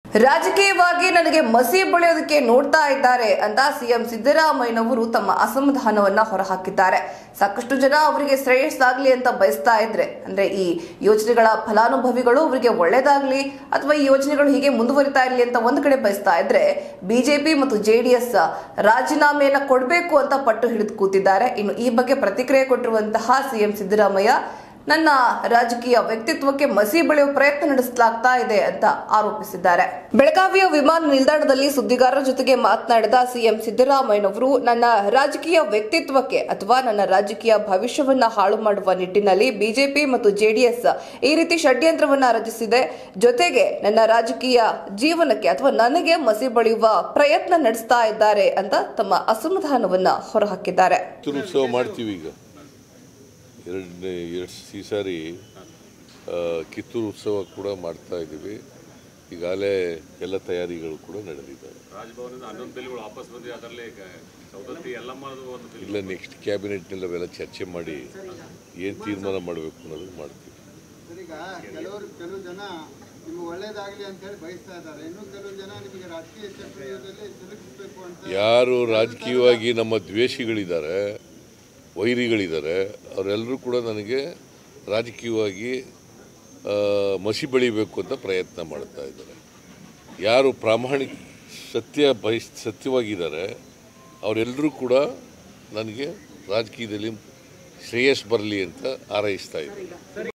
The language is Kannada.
ರಾಜಕೀಯವಾಗಿ ನನಗೆ ಮಸಿ ಬಳಿಯೋದಕ್ಕೆ ನೋಡ್ತಾ ಇದ್ದಾರೆ ಅಂತ ಸಿಎಂ ಸಿದ್ದರಾಮಯ್ಯನವರು ತಮ್ಮ ಅಸಮಾಧಾನವನ್ನ ಹೊರಹಾಕಿದ್ದಾರೆ ಸಾಕಷ್ಟು ಜನ ಅವರಿಗೆ ಶ್ರೇಯಸ್ಸಾಗ್ಲಿ ಅಂತ ಬಯಸ್ತಾ ಇದ್ರೆ ಅಂದ್ರೆ ಈ ಯೋಜನೆಗಳ ಫಲಾನುಭವಿಗಳು ಅವರಿಗೆ ಒಳ್ಳೇದಾಗ್ಲಿ ಅಥವಾ ಈ ಯೋಜನೆಗಳು ಹೀಗೆ ಮುಂದುವರಿತಾ ಇರಲಿ ಅಂತ ಒಂದು ಕಡೆ ಬಯಸ್ತಾ ಇದ್ರೆ ಬಿಜೆಪಿ ಮತ್ತು ಜೆಡಿಎಸ್ ರಾಜೀನಾಮೆಯನ್ನ ಕೊಡಬೇಕು ಅಂತ ಪಟ್ಟು ಹಿಡಿದು ಕೂತಿದ್ದಾರೆ ಇನ್ನು ಈ ಬಗ್ಗೆ ಪ್ರತಿಕ್ರಿಯೆ ಕೊಟ್ಟಿರುವಂತಹ ಸಿಎಂ ಸಿದ್ದರಾಮಯ್ಯ ನನ್ನ ರಾಜಕೀಯ ವ್ಯಕ್ತಿತ್ವಕ್ಕೆ ಮಸಿ ಬೆಳೆಯುವ ಪ್ರಯತ್ನ ನಡೆಸಲಾಗ್ತಾ ಇದೆ ಅಂತ ಆರೋಪಿಸಿದ್ದಾರೆ ಬೆಳಗಾವಿಯ ವಿಮಾನ ನಿಲ್ದಾಣದಲ್ಲಿ ಸುದ್ದಿಗಾರರ ಜೊತೆಗೆ ಮಾತನಾಡಿದ ಸಿಎಂ ಸಿದ್ದರಾಮಯ್ಯನವರು ನನ್ನ ರಾಜಕೀಯ ವ್ಯಕ್ತಿತ್ವಕ್ಕೆ ಅಥವಾ ನನ್ನ ರಾಜಕೀಯ ಭವಿಷ್ಯವನ್ನ ಹಾಳು ಮಾಡುವ ನಿಟ್ಟಿನಲ್ಲಿ ಬಿಜೆಪಿ ಮತ್ತು ಜೆಡಿಎಸ್ ಈ ರೀತಿ ಷಡ್ಯಂತ್ರವನ್ನ ರಚಿಸಿದೆ ಜೊತೆಗೆ ನನ್ನ ರಾಜಕೀಯ ಜೀವನಕ್ಕೆ ಅಥವಾ ನನಗೆ ಮಸಿ ಬಳಿಯುವ ಪ್ರಯತ್ನ ನಡೆಸ್ತಾ ಇದ್ದಾರೆ ಅಂತ ತಮ್ಮ ಅಸಮಾಧಾನವನ್ನ ಹೊರಹಾಕಿದ್ದಾರೆ ಕಿತ್ತೂರು ಉತ್ಸವ ಮಾಡ್ತೀವಿ ಈಗ ಎರಡನೇ ಎರಡು ಈ ಸಾರಿ ಆ, ಕಿತ್ತೂರು ಉತ್ಸವ ಕೂಡ ಮಾಡ್ತಾ ಇದ್ದೀವಿ ಈಗಾಗಲೇ ಎಲ್ಲ ತಯಾರಿಗಳು ಕೂಡ ನಡೆದಿದ್ದಾವೆ ರಾಜಭವನದಿಂದ ಹನ್ನೊಂದು ಬಿಲ್ಗಳು ವಾಪಸ್ ಬಂದ್ವಿ ಅದರಲ್ಲಿ ಸೌದತ್ತಿ ಎಲ್ಲಮ್ಮದು ಒಂದು ಬಿಲ್ ಇಲ್ಲ ನೆಕ್ಸ್ಟ್ ಕ್ಯಾಬಿನೆಟ್ನಲ್ಲಿ ಅವೆಲ್ಲ ಚರ್ಚೆ ಮಾಡಿ ಏನು ತೀರ್ಮಾನ ಮಾಡಬೇಕು ಅನ್ನೋದನ್ನು ಮಾಡ್ತೀವಿ ಸರ್, ಈಗ ಕೆಲವರು ಕೆಲವು ಜನ ನಿಮ್ಗೆ ಒಳ್ಳೇದಾಗ್ಲಿ ಅಂತ ಹೇಳಿ ಬಯಸ್ತಾ ಇದ್ದಾರೆ ಇನ್ನು ಕೆಲವು ಜನ ನಿಮಗೆ ರಾಜಕೀಯ ಚಕ್ರವ್ಯೂಹದಲ್ಲಿ ಸಿಲುಕಿಸ್ಬೇಕು ಅಂತ ಯಾರು ರಾಜಕೀಯವಾಗಿ ನಮ್ಮ ದ್ವೇಷಿಗಳಿದ್ದಾರೆ ವೈರಿಗಳಿದ್ದಾರೆ ಅವರೆಲ್ಲರೂ ಕೂಡ ನನಗೆ ರಾಜಕೀಯವಾಗಿ ಆ, ಮಸಿ ಬೆಳಿಬೇಕು ಅಂತ ಪ್ರಯತ್ನ ಮಾಡ್ತಾ ಇದ್ದಾರೆ ಯಾರು ಪ್ರಾಮಾಣಿಕ ಸತ್ಯ ಬಯಸ್ ಸತ್ಯವಾಗಿದ್ದಾರೆ ಅವರೆಲ್ಲರೂ ಕೂಡ ನನಗೆ ರಾಜಕೀಯದಲ್ಲಿ ಶ್ರೇಯಸ್ ಬರಲಿ ಅಂತ ಹಾರೈಸ್ತಾ ಇದ್ದಾರೆ